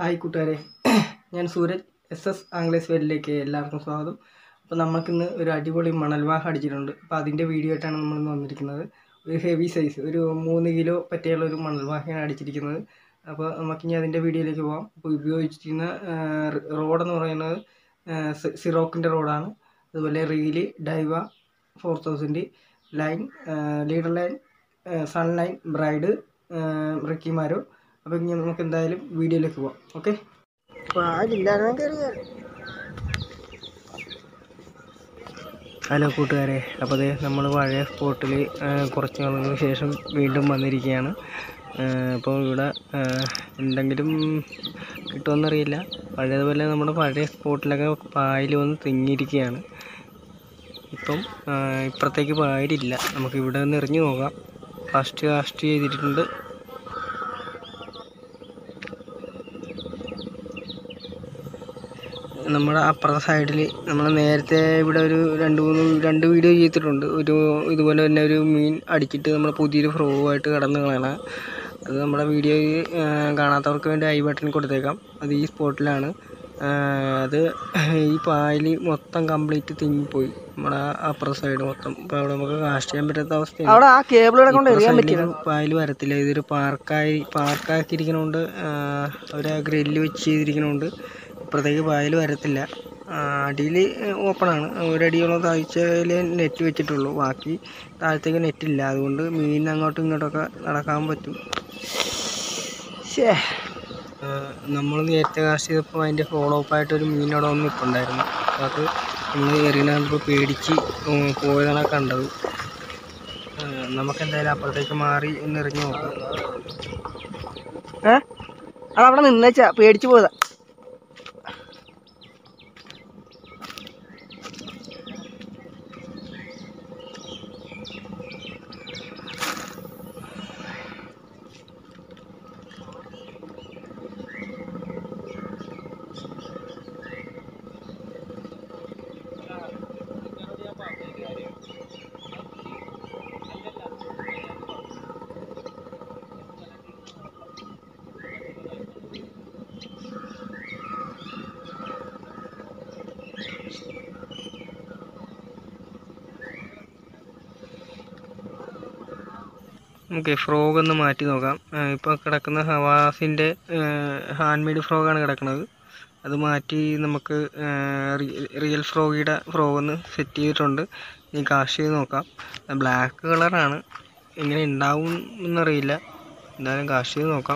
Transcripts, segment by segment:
Hi കൂട്ടുകാരെ ഞാൻ Sooraj S S anglers വേലിലേക്ക് എല്ലാവർക്കും സ്വാഗതം അപ്പോൾ നമുക്കിന്ന് ഒരു അടിപൊളി മണൽവാഹ അടിച്ചിട്ടുണ്ട് അപ്പോൾ അതിൻ്റെ വീഡിയോ ആയിട്ടാണ് നമ്മളിന്ന് വന്നിരിക്കുന്നത് ഒരു ഹെവി സൈസ് ഒരു മൂന്ന് കിലോ പറ്റിയുള്ള ഒരു മണൽവാഹയാണ് അടിച്ചിരിക്കുന്നത് അപ്പോൾ നമുക്കിനി അതിൻ്റെ വീഡിയോയിലേക്ക് പോകാം അപ്പോൾ ഉപയോഗിച്ചിരിക്കുന്ന റോഡെന്ന് പറയുന്നത് സിറോക്കിൻ്റെ റോഡാണ് അതുപോലെ reel Daiwa four thousand line leader line sun line braid റിക്കിമാരോ അപ്പോൾ ഇനി നമുക്ക് എന്തായാലും വീഡിയോയിലേക്ക് പോവാം ഓക്കെ ഹലോ കൂട്ടുകാരെ അപ്പോൾ അതെ നമ്മൾ പഴയ സ്പോട്ടിൽ കുറച്ച് നാളുകൾക്ക് ശേഷം വീണ്ടും വന്നിരിക്കുകയാണ് അപ്പോൾ ഇവിടെ എന്തെങ്കിലും കിട്ടുമെന്നറിയില്ല പഴയതുപോലെ നമ്മുടെ പഴയ സ്പോട്ടിലൊക്കെ പായൽ വന്ന് തിങ്ങിയിരിക്കുകയാണ് ഇപ്പം ഇപ്പുറത്തേക്ക് പായലില്ല നമുക്ക് ഇവിടെ നിന്ന് എറിഞ്ഞു നോക്കാം ഫസ്റ്റ് കാസ്റ്റ് ചെയ്തിട്ടുണ്ട് നമ്മുടെ അപ്പുറത്തെ സൈഡിൽ നമ്മൾ നേരത്തെ ഇവിടെ ഒരു രണ്ട് മൂന്ന് രണ്ട് വീഡിയോ ചെയ്തിട്ടുണ്ട് ഒരു ഇതുപോലെ തന്നെ ഒരു മീൻ അടിച്ചിട്ട് നമ്മൾ പുതിയൊരു ഫ്രോ ആയിട്ട് കടന്നു കളയണം അത് നമ്മുടെ വീഡിയോ കാണാത്തവർക്ക് വേണ്ടി ഐ ബട്ടൺ കൊടുത്തേക്കാം അത് ഈ സ്പോട്ടിലാണ് അത് ഈ പായൽ മൊത്തം കംപ്ലീറ്റ് തിങ്ങിപ്പോയി നമ്മുടെ അപ്പുറത്തെ സൈഡ് മൊത്തം ഇപ്പോൾ അവിടെ നമുക്ക് കാസ്റ്റ് ചെയ്യാൻ പറ്റാത്ത അവസ്ഥയാണ് അവിടെ ആ കേബിൾ കൊണ്ട് എറിയാൻ പറ്റില്ല പായൽ വരത്തില്ല ഇതൊരു പാർക്കായി പാർക്കാക്കിയിരിക്കണോണ്ട് അവർ ആ ഗ്രില്ല് വെച്ച് ചെയ്തിരിക്കണോണ്ട് ഇപ്പുറത്തേക്ക് പായൽ വരത്തില്ല അടിയിൽ ഓപ്പണാണ് ഒരടിയോളം താഴ്ചയിൽ നെറ്റ് വെച്ചിട്ടുള്ളൂ ബാക്കി താഴത്തേക്ക് നെറ്റില്ല അതുകൊണ്ട് മീൻ അങ്ങോട്ടും ഇങ്ങോട്ടൊക്കെ നടക്കാൻ പറ്റും നമ്മൾ നേരത്തെ കാസ്റ്റ് ചെയ്തപ്പോൾ അതിൻ്റെ ഫോളോ അപ്പ് ആയിട്ട് ഒരു മീനോടെ ഒന്ന് നിൽപ്പുണ്ടായിരുന്നു അത് നമ്മൾ എറിയണപ്പോൾ പേടിച്ച് പോയതാണ് കണ്ടത് നമുക്ക് എന്തായാലും അപ്പുറത്തേക്ക് മാറി ഒന്ന് എറിഞ്ഞു നോക്കാം ഏ അതവിടെ നിന്നേച്ചാ പേടിച്ചു പോയതാ നമുക്ക് ഫ്രോഗ് ഒന്ന് മാറ്റി നോക്കാം ഇപ്പോൾ കിടക്കുന്ന ഹവാസിൻ്റെ ഹാൻഡ് മെയ്ഡ് ഫ്രോഗാണ് കിടക്കുന്നത് അത് മാറ്റി നമുക്ക് റിയൽ ഫ്രോഗിയുടെ ഫ്രോഗ് ഒന്ന് സെറ്റ് ചെയ്തിട്ടുണ്ട് ഇനി കാഷ് ചെയ്ത് നോക്കാം ബ്ലാക്ക് കളറാണ് എങ്ങനെ ഉണ്ടാവും എന്നറിയില്ല എന്തായാലും കാഷ് ചെയ്ത് നോക്കാം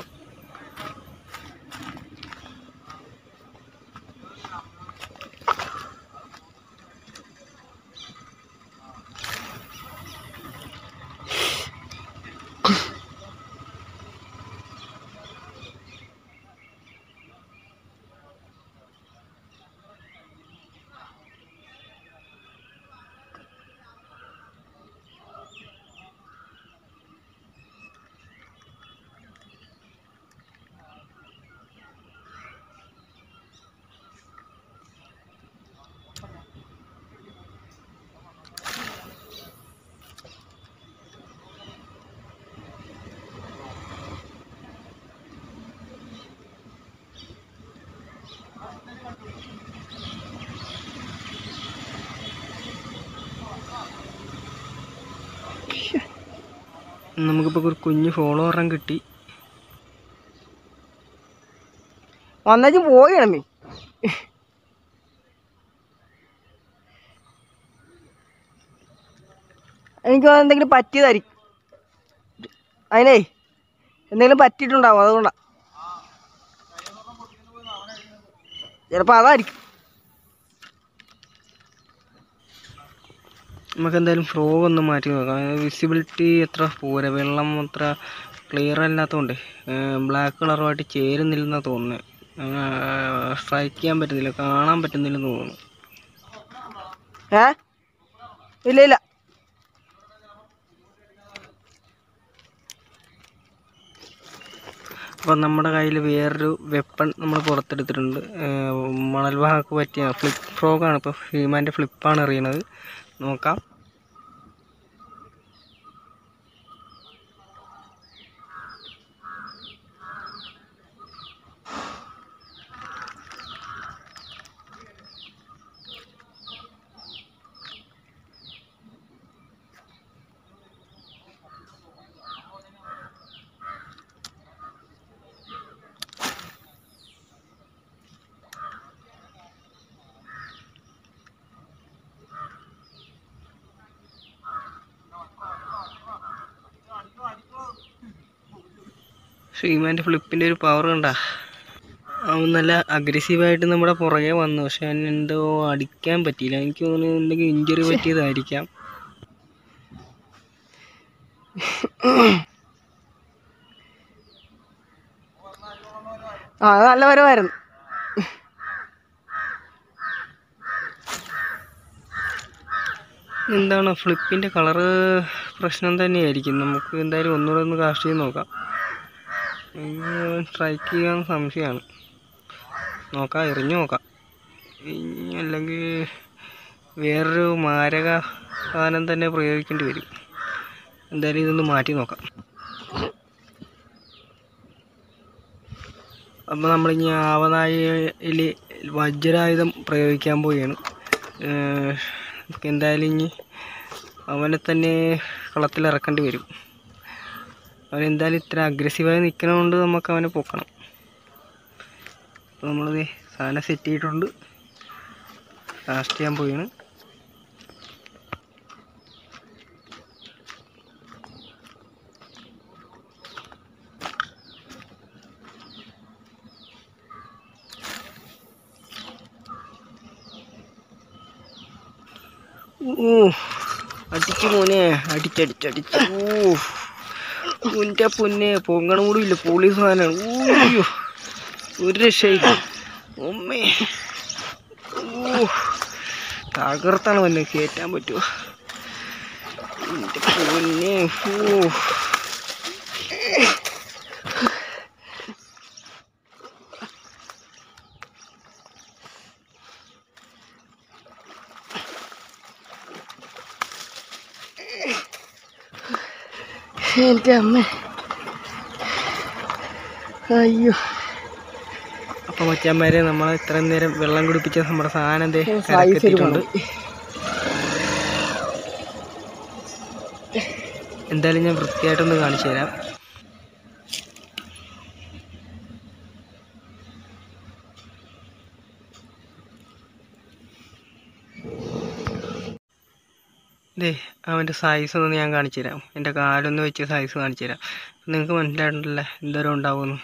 നമുക്കിപ്പോൾ ഒരു കുഞ്ഞ് ഫോളോവറും കിട്ടി വന്നേച്ചും പോയാണ് മീ എനിക്ക് എന്തെങ്കിലും പറ്റിയതായിരിക്കും അതിനേ എന്തെങ്കിലും പറ്റിയിട്ടുണ്ടാവും അതുകൊണ്ടാ ചിലപ്പോൾ അതായിരിക്കും നമുക്ക് എന്തായാലും ഫ്രോഗ് ഒന്ന് മാറ്റി നോക്കാം വിസിബിലിറ്റി എത്ര പോരാ വെള്ളം അത്ര ക്ലിയർ അല്ലാത്തതുകൊണ്ട് ബ്ലാക്ക് കളറുമായിട്ട് ചേരുന്നില്ലെന്നാണ് തോന്നുന്നത് സ്ട്രൈക്ക് ചെയ്യാൻ പറ്റുന്നില്ല കാണാൻ പറ്റുന്നില്ലെന്ന് തോന്നുന്നു ഏ ഇല്ല ഇല്ല അപ്പം നമ്മുടെ കയ്യിൽ വേറൊരു വെപ്പൺ നമ്മൾ പുറത്തെടുത്തിട്ടുണ്ട് മണൽവാഹക്ക് പറ്റിയ ഫ്ലിപ്പ് ഫ്രോഗാണ് ഇപ്പോൾ ഹ്യൂമാൻ്റെ ഫ്ലിപ്പാണ് എറിയണത് നോക്കാം ശ്രീമാൻ്റെ ഫ്ലിപ്പിൻ്റെ ഒരു പവർ കണ്ടാ അവൻ നല്ല അഗ്രസീവായിട്ട് നമ്മുടെ പുറകെ വന്നു പക്ഷെ അവൻ എന്തോ അടിക്കാൻ പറ്റിയില്ല എനിക്ക് തോന്നുന്നു എന്തെങ്കിലും ഇഞ്ചുറി പറ്റിയതായിരിക്കാം ആ അത് നല്ല വരവായിരുന്നു എന്താണ് ഫ്ലിപ്പിൻ്റെ കളറ് പ്രശ്നം തന്നെയായിരിക്കും നമുക്ക് എന്തായാലും ഒന്നുകൂടെ ഒന്ന് കാസ്റ്റ് ചെയ്ത് നോക്കാം സ്ട്രൈക്ക് ചെയ്യാൻ സംശയമാണ് നോക്കാം എറിഞ്ഞു നോക്കാം ഇനി അല്ലെങ്കിൽ വേറൊരു മാരക സാധനം തന്നെ പ്രയോഗിക്കേണ്ടി വരും എന്തായാലും ഇതൊന്ന് മാറ്റി നോക്കാം അപ്പോൾ നമ്മളിനി ആവനാഴിയിൽ വജ്രായുധം പ്രയോഗിക്കാൻ പോവുകയാണ് ഏഹ് നമുക്ക് എന്തായാലും ഇനി അവനെ തന്നെ കളത്തിലിറക്കേണ്ടി വരും അവൻ എന്തായാലും ഇത്ര അഗ്രസീവായി നിൽക്കണതുകൊണ്ട് നമുക്ക് അവനെ പൊക്കണം അപ്പോൾ നമ്മളത് സാധനം സെറ്റ് ചെയ്തിട്ടുണ്ട് കാസ്റ്റ് ചെയ്യാൻ പോവുകയാണ് ഓ അടിച്ചു മോനെ അടിച്ചടിച്ചടിച്ച് ഓ ഉൻ്റെ പൊന്നെ പൊങ്ങണം കൂടി ഇല്ല പോലീസ് സാധനമാണ് ഓയ്യോ ഒരു രക്ഷയില്ല ഉമ്മേ ഓ തകർത്താണ് വന്നെ കയറ്റാൻ പറ്റുമോ എൻ്റെ പൊന്നെ ഓ എൻ്റെ അമ്മ അയ്യോ അപ്പൊ മച്ചാന്മാരെ നമ്മൾ ഇത്രയും നേരം വെള്ളം കുടിപ്പിച്ച നമ്മുടെ സാധനം ദേ സൈസ് ഒരു കരക്കെത്തിയിട്ടുണ്ട് മണം. എന്തായാലും ഞാൻ വൃത്തിയായിട്ടൊന്ന് കാണിച്ചു തരാം ദേ അവൻ്റെ സൈസ് ഒന്ന് ഞാൻ കാണിച്ചു തരാം എൻ്റെ കാലൊന്ന് വെച്ച് സൈസ് കാണിച്ചു തരാം നിങ്ങൾക്ക് മനസ്സിലായിട്ടുണ്ടല്ലേ എന്തോരം ഉണ്ടാവുമെന്ന്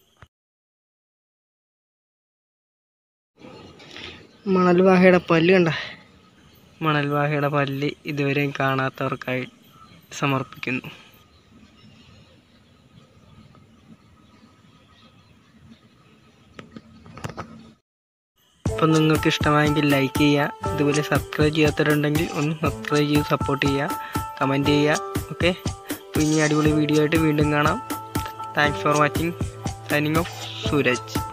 മണൽവാഹയുടെ പല്ല് കണ്ട മണൽവാഹയുടെ പല്ല് ഇതുവരെയും കാണാത്തവർക്കായി സമർപ്പിക്കുന്നു അപ്പം നിങ്ങൾക്ക് ഇഷ്ടമായെങ്കിൽ ലൈക്ക് ചെയ്യുക ഇതുപോലെ സബ്സ്ക്രൈബ് ചെയ്യാത്തവരുണ്ടെങ്കിൽ ഒന്ന് സബ്സ്ക്രൈബ് ചെയ്ത് സപ്പോർട്ട് ചെയ്യുക കമൻറ്റ് ചെയ്യുക ഓക്കെ അപ്പോൾ ഇനി അടിപൊളി വീഡിയോ ആയിട്ട് വീണ്ടും കാണാം thanks for watching signing off Sooraj